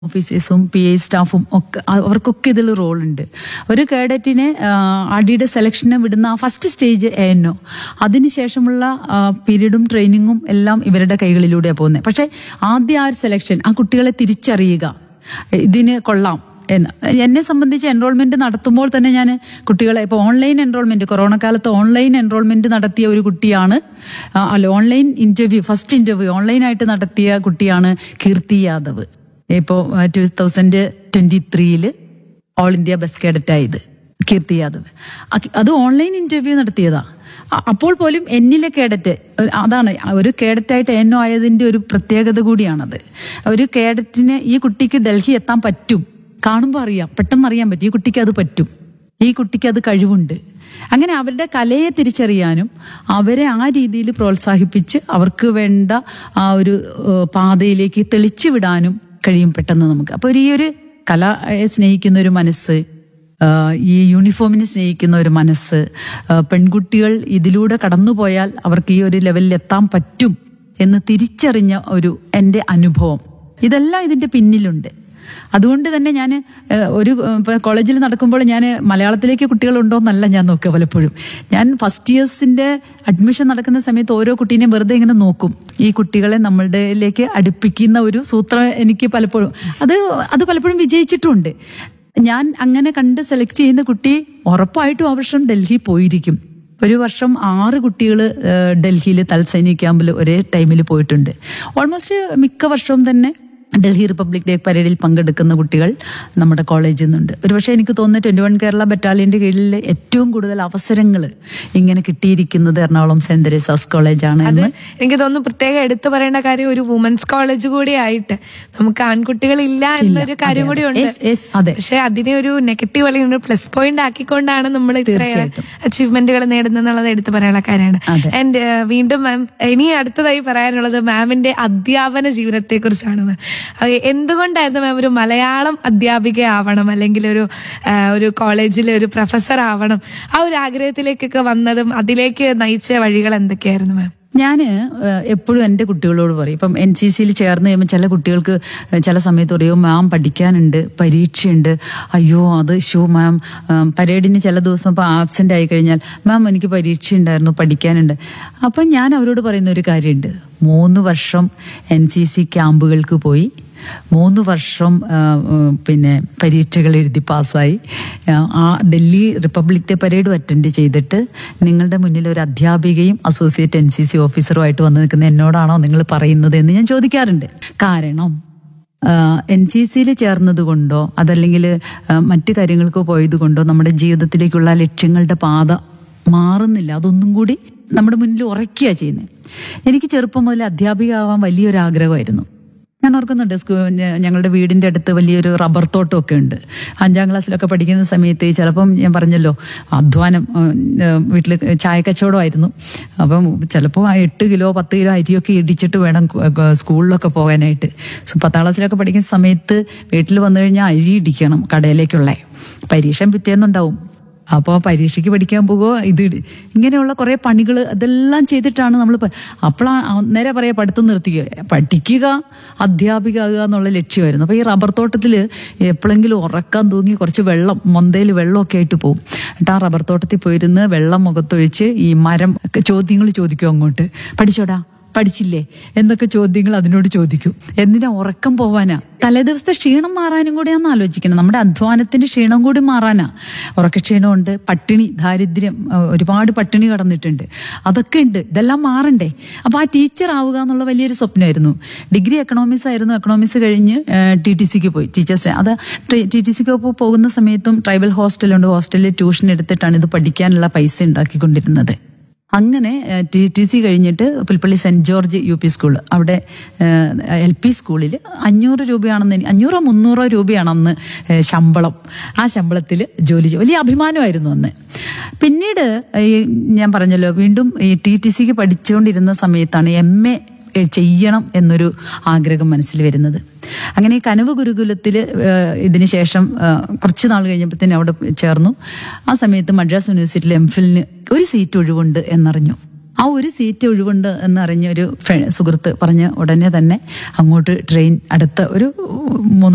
ഓഫീസേഴ്സും P I സ്റ്റാഫും ഒക്കെ അവർക്കൊക്കെ ഇതിൽ റോളുണ്ട് ഒരു കേഡറ്റിനെ അടിയുടെ സെലക്ഷന് വിടുന്ന ആ first stage A N O അതിനുശേഷമുള്ള പീരീഡും ട്രെയിനിങ്ങും എല്ലാം ഇവരുടെ കൈകളിലൂടെയാണ് പോകുന്നത് പക്ഷേ ആദ്യ ആ ഒരു സെലക്ഷൻ ആ കുട്ടികളെ തിരിച്ചറിയുക ഇതിന് കൊള്ളാം എന്ന് എന്നെ സംബന്ധിച്ച് എൻറോൾമെന്റ് നടത്തുമ്പോൾ തന്നെ ഞാൻ കുട്ടികളെ ഇപ്പോൾ ഓൺലൈൻ എൻറോൾമെന്റ് കൊറോണ കാലത്ത് ഓൺലൈൻ എൻറോൾമെന്റ് നടത്തിയ ഒരു കുട്ടിയാണ് ആ, അല്ല ഓൺലൈൻ ഇന്റർവ്യൂ ഫസ്റ്റ് ഇന്റർവ്യൂ ഓൺലൈനായിട്ട് നടത്തിയ കുട്ടിയാണ് കീർത്തി യാദവ് ഇപ്പോൾ ടൂ തൗസൻഡ് ട്വന്റി ത്രീയില് ഓൾ ഇന്ത്യ ബസ് കേഡറ്റ് ആയത് കീർത്തി യാദവ് അ- അത് ഓൺലൈൻ ഇന്റർവ്യൂ നടത്തിയതാ അ- അപ്പോൾ പോലും എന്നിലെ കേഡറ്റ് ഒരു- അതാണ് ഒരു കേഡറ്റായിട്ട് എന്നോ ആയതിന്റെ ഒരു പ്രത്യേകത കൂടിയാണത് ഒരു കേഡറ്റിന് ഈ കുട്ടിക്ക് ഡൽഹി എത്താൻ പറ്റും കാണുമ്പോൾ അറിയാം പെട്ടെന്ന് അറിയാൻ പറ്റും ഈ കുട്ടിക്ക് അത് പറ്റും ഈ കുട്ടിക്ക് അത് കഴിവുണ്ട് അങ്ങനെ അവരുടെ കലയെ തിരിച്ചറിയാനും അവരെ ആ രീതിയിൽ പ്രോത്സാഹിപ്പിച്ച് അവർക്ക് വേണ്ട ആ ഒരു ഏഹ്, പാതയിലേക്ക് തെളിച്ചു വിടാനും കഴിയും പെട്ടെന്ന് നമുക്ക് അപ്പോൾ ഈ ഒരു കലയെ സ്നേഹിക്കുന്ന ഒരു മനസ്സ് ആഹ് ഈ യൂണിഫോമിനെ സ്നേഹിക്കുന്ന ഒരു മനസ്സ് ആഹ് പെൺകുട്ടികൾ ഇതിലൂടെ കടന്നുപോയാൽ അവർക്ക് ഈ ഒരു ലെവലിൽ എത്താൻ പറ്റും എന്ന് തിരിച്ചറിഞ്ഞ ഒരു എൻ്റെ അനുഭവം ഇതെല്ലാം ഇതിന്റെ പിന്നിലുണ്ട് അതുകൊണ്ട് തന്നെ ഞാൻ ഒരു ഇപ്പൊ കോളേജിൽ നടക്കുമ്പോൾ ഞാൻ മലയാളത്തിലേക്ക് കുട്ടികളുണ്ടോ എന്നല്ല ഞാൻ നോക്കുക പലപ്പോഴും ഞാൻ ഫസ്റ്റ് ഇയേഴ്സിന്റെ അഡ്മിഷൻ നടക്കുന്ന സമയത്ത് ഓരോ കുട്ടീനെയും വെറുതെ ഇങ്ങനെ നോക്കും ഈ കുട്ടികളെ നമ്മളുടെയിലേക്ക് അടുപ്പിക്കുന്ന ഒരു സൂത്രം എനിക്ക് പലപ്പോഴും അത് അത് പലപ്പോഴും വിജയിച്ചിട്ടുണ്ട് ഞാൻ അങ്ങനെ കണ്ട് സെലക്ട് ചെയ്യുന്ന കുട്ടി ഉറപ്പായിട്ടും ആ വർഷം ഡൽഹി പോയിരിക്കും ഒരു വർഷം ആറ് കുട്ടികൾ ഡൽഹിയിൽ തൽസൈനിക ക്യാമ്പിൽ ഒരേ ടൈമിൽ പോയിട്ടുണ്ട് ഓൾമോസ്റ്റ് മിക്ക വർഷവും തന്നെ ഡൽഹി റിപ്പബ്ലിക് ഡേ പരേഡിൽ പങ്കെടുക്കുന്ന കുട്ടികൾ നമ്മുടെ കോളേജിൽ നിന്നുണ്ട് ഒരുപക്ഷെ എനിക്ക് തോന്നുന്നു ട്വന്റി വൺ കേരള ബറ്റാലിയന്റെ കീഴിൽ ഏറ്റവും കൂടുതൽ അവസരങ്ങൾ ഇങ്ങനെ കിട്ടിയിരിക്കുന്നത് എറണാകുളം സെന്റ് തെരേസാസ് കോളേജാണ് അത് എന്ന് എനിക്ക് തോന്നുന്നു പ്രത്യേകം എടുത്തു പറയേണ്ട കാര്യം ഒരു വുമൻസ് കോളേജ് കൂടി ആയിട്ട് നമുക്ക് ആൺകുട്ടികൾ ഇല്ല എന്നൊരു കാര്യം കൂടി ഉണ്ട് Yes, yes, അതെ. പക്ഷെ അതിനെ ഒരു നെഗറ്റീവ് അല്ലെങ്കിൽ ഒരു പ്ലസ് പോയിന്റ് ആക്കിക്കൊണ്ടാണ് നമ്മൾ ഇത്ര തീർച്ചയായിട്ടും. അച്ചീവ്മെന്റുകൾ നേടുന്നത് എടുത്തു പറയാനുള്ള കാര്യമാണ് അതെ. ആൻഡ് വീണ്ടും മാം ഇനി അടുത്തതായി പറയാനുള്ളത് മാമിന്റെ അധ്യാപന ജീവിതത്തെ കുറിച്ചാണ് മാം അത് എന്തുകൊണ്ടായിരുന്നു മാം ഒരു മലയാളം അധ്യാപിക ആവണം അല്ലെങ്കിൽ ഒരു ആ, ഒരു കോളേജിലെ ഒരു പ്രൊഫസർ ആവണം ആ ഒരു ആഗ്രഹത്തിലേക്കൊക്കെ വന്നതും അതിലേക്ക് നയിച്ച വഴികൾ എന്തൊക്കെയായിരുന്നു മാം ഞാൻ എപ്പോഴും എൻ്റെ കുട്ടികളോട് പറയും ഇപ്പം എൻ സി സിയിൽ ചേർന്ന് കഴിയുമ്പോൾ ചില കുട്ടികൾക്ക് ചില സമയത്ത് പറയും മാം പഠിക്കാനുണ്ട് പരീക്ഷയുണ്ട് അയ്യോ അത് ഷോ മാം പരേഡിന് ചില ദിവസം ഇപ്പോൾ ആബ്സെൻ്റ് ആയി കഴിഞ്ഞാൽ മാം എനിക്ക് പരീക്ഷ ഉണ്ടായിരുന്നു പഠിക്കാനുണ്ട് അപ്പം ഞാൻ അവരോട് പറയുന്ന ഒരു കാര്യമുണ്ട് മൂന്ന് വർഷം എൻ സി സി ക്യാമ്പുകൾക്ക് പോയി മൂന്ന് വർഷം ആ, ഉം, പിന്നെ പരീക്ഷകൾ എഴുതി പാസ്സായി ആ, ആ ഡൽഹി റിപ്പബ്ലിക് ഡേ പരേഡും അറ്റൻഡ് ചെയ്തിട്ട് നിങ്ങളുടെ മുന്നിൽ ഒരു അധ്യാപികയും അസോസിയേറ്റ് എൻ സി സി ഓഫീസറുമായിട്ട് വന്ന് നിൽക്കുന്ന എന്നോടാണോ നിങ്ങൾ പറയുന്നത് എന്ന് ഞാൻ ചോദിക്കാറുണ്ട് കാരണം എൻ സി സിയിൽ ചേർന്നത് കൊണ്ടോ അതല്ലെങ്കിൽ ആ, മറ്റു കാര്യങ്ങൾക്ക് പോയത് കൊണ്ടോ നമ്മുടെ ജീവിതത്തിലേക്കുള്ള ലക്ഷ്യങ്ങളുടെ പാത മാറുന്നില്ല അതൊന്നും കൂടി നമ്മുടെ മുന്നിൽ ഉറയ്ക്കുക ചെയ്യുന്നത് എനിക്ക് ചെറുപ്പം മുതൽ അധ്യാപിക ആവാൻ വലിയൊരു ആഗ്രഹമായിരുന്നു ഞാൻ ഓർക്കുന്നുണ്ട് സ്കൂ ഞ- ഞങ്ങളുടെ വീടിന്റെ അടുത്ത് വലിയൊരു റബ്ബർ തോട്ടമൊക്കെ ഉണ്ട് അഞ്ചാം ക്ലാസ്സിലൊക്കെ പഠിക്കുന്ന സമയത്ത് ചിലപ്പം ഞാൻ പറഞ്ഞല്ലോ അധ്വാനം വീട്ടിൽ ചായ കച്ചവടമായിരുന്നു അപ്പം ചിലപ്പോൾ ആ എട്ട് കിലോ പത്ത് കിലോ അരിയൊക്കെ ഇടിച്ചിട്ട് വേണം കു- ക- സ്കൂളിലൊക്കെ പോകാനായിട്ട് സോ പത്താം ക്ലാസ്സിലൊക്കെ പഠിക്കുന്ന സമയത്ത് വീട്ടിൽ വന്നു കഴിഞ്ഞാൽ അരി ഇടിക്കണം കടയിലേക്കുള്ള പരീക്ഷ പിറ്റേന്നുണ്ടാവും അപ്പോൾ പരീക്ഷയ്ക്ക് പഠിക്കാൻ പോകുമോ ഇത് ഇട്. ഇങ്ങനെയുള്ള കുറേ പണികൾ അതെല്ലാം ചെയ്തിട്ടാണ് നമ്മൾ അപ്പോഴാണ് അന്നേരം പറയാ പഠിത്തം നിർത്തിക്കുക പഠിക്കുക അധ്യാപിക ആകുക എന്നുള്ള ലക്ഷ്യമായിരുന്നു അപ്പോൾ ഈ റബ്ബർ തോട്ടത്തിൽ എപ്പോഴെങ്കിലും ഉറക്കാൻ തൂങ്ങി കുറച്ച് വെള്ളം മൊന്തയിൽ വെള്ളമൊക്കെ ആയിട്ട് പോകും എന്നിട്ട് ആ റബ്ബർ തോട്ടത്തിൽ പോയിരുന്ന് വെള്ളം മുഖത്തൊഴിച്ച് ഈ മരം ചോദ്യങ്ങൾ ചോദിക്കും അങ്ങോട്ട് പഠിച്ചോടാ പഠിച്ചില്ലേ എന്നൊക്കെ ചോദ്യങ്ങൾ അതിനോട് ചോദിക്കും എന്തിനാ ഉറക്കം പോവാനാ തലേദിവസത്തെ ക്ഷീണം മാറാനും കൂടിയാന്ന് ആലോചിക്കണം നമ്മുടെ അധ്വാനത്തിന്റെ ക്ഷീണം കൂടി മാറാനാ ഉറക്കക്ഷീണമുണ്ട് പട്ടിണി ദാരിദ്ര്യം ആ, ഒരുപാട് പട്ടിണി കടന്നിട്ടുണ്ട് അതൊക്കെ ഉണ്ട് ഇതെല്ലാം മാറണ്ടേ അപ്പൊ ആ ടീച്ചർ ആവുക എന്നുള്ള വലിയൊരു സ്വപ്നമായിരുന്നു ഡിഗ്രി എക്കണോമിക്സ് ആയിരുന്നു എക്കണോമിക്സ് കഴിഞ്ഞ് ടി ടി സിക്ക് പോയി ടീച്ചേഴ്സ് അത് ടി ടി സിക്ക് പോകുന്ന സമയത്തും ട്രൈബൽ ഹോസ്റ്റലുണ്ട് ഹോസ്റ്റലിൽ ട്യൂഷൻ എടുത്തിട്ടാണ് ഇത് പഠിക്കാനുള്ള പൈസ ഉണ്ടാക്കിക്കൊണ്ടിരുന്നത് അങ്ങനെ ടി ടി സി കഴിഞ്ഞിട്ട് Pulpally saint George U P school അവിടെ എൽ പി സ്കൂളിൽ അഞ്ഞൂറ് രൂപയാണെന്ന് എനി- അഞ്ഞൂറോ മുന്നൂറോ രൂപയാണ് അന്ന് ഏഹ്, ശമ്പളം ആ ശമ്പളത്തിൽ ജോലി ചെയ്യും വലിയ അഭിമാനമായിരുന്നു അന്ന് പിന്നീട് ഈ ഞാൻ പറഞ്ഞല്ലോ വീണ്ടും ഈ ടി ടി സിക്ക് പഠിച്ചുകൊണ്ടിരുന്ന സമയത്താണ് എം എ ചെയ്യണം എന്നൊരു ആഗ്രഹം മനസ്സിൽ വരുന്നത് അങ്ങനെ ഈ കനവ് ഗുരുകുലത്തിൽ ഇതിന് ശേഷം ആ, കുറച്ച് നാൾ കഴിഞ്ഞപ്പോഴത്തേനും അവിടെ ചേർന്നു ആ സമയത്ത് മദ്രാസ് യൂണിവേഴ്സിറ്റിയിൽ എം ഫിലിന് ഒരു സീറ്റ് ഒഴിവുണ്ട് എന്നറിഞ്ഞു ആ ഒരു സീറ്റ് ഒഴിവുണ്ട് എന്നറിഞ്ഞ ഒരു ഫ്ര- സുഹൃത്ത് പറഞ്ഞ ഉടനെ തന്നെ അങ്ങോട്ട് ട്രെയിൻ അടുത്ത ഒരു മൂന്ന്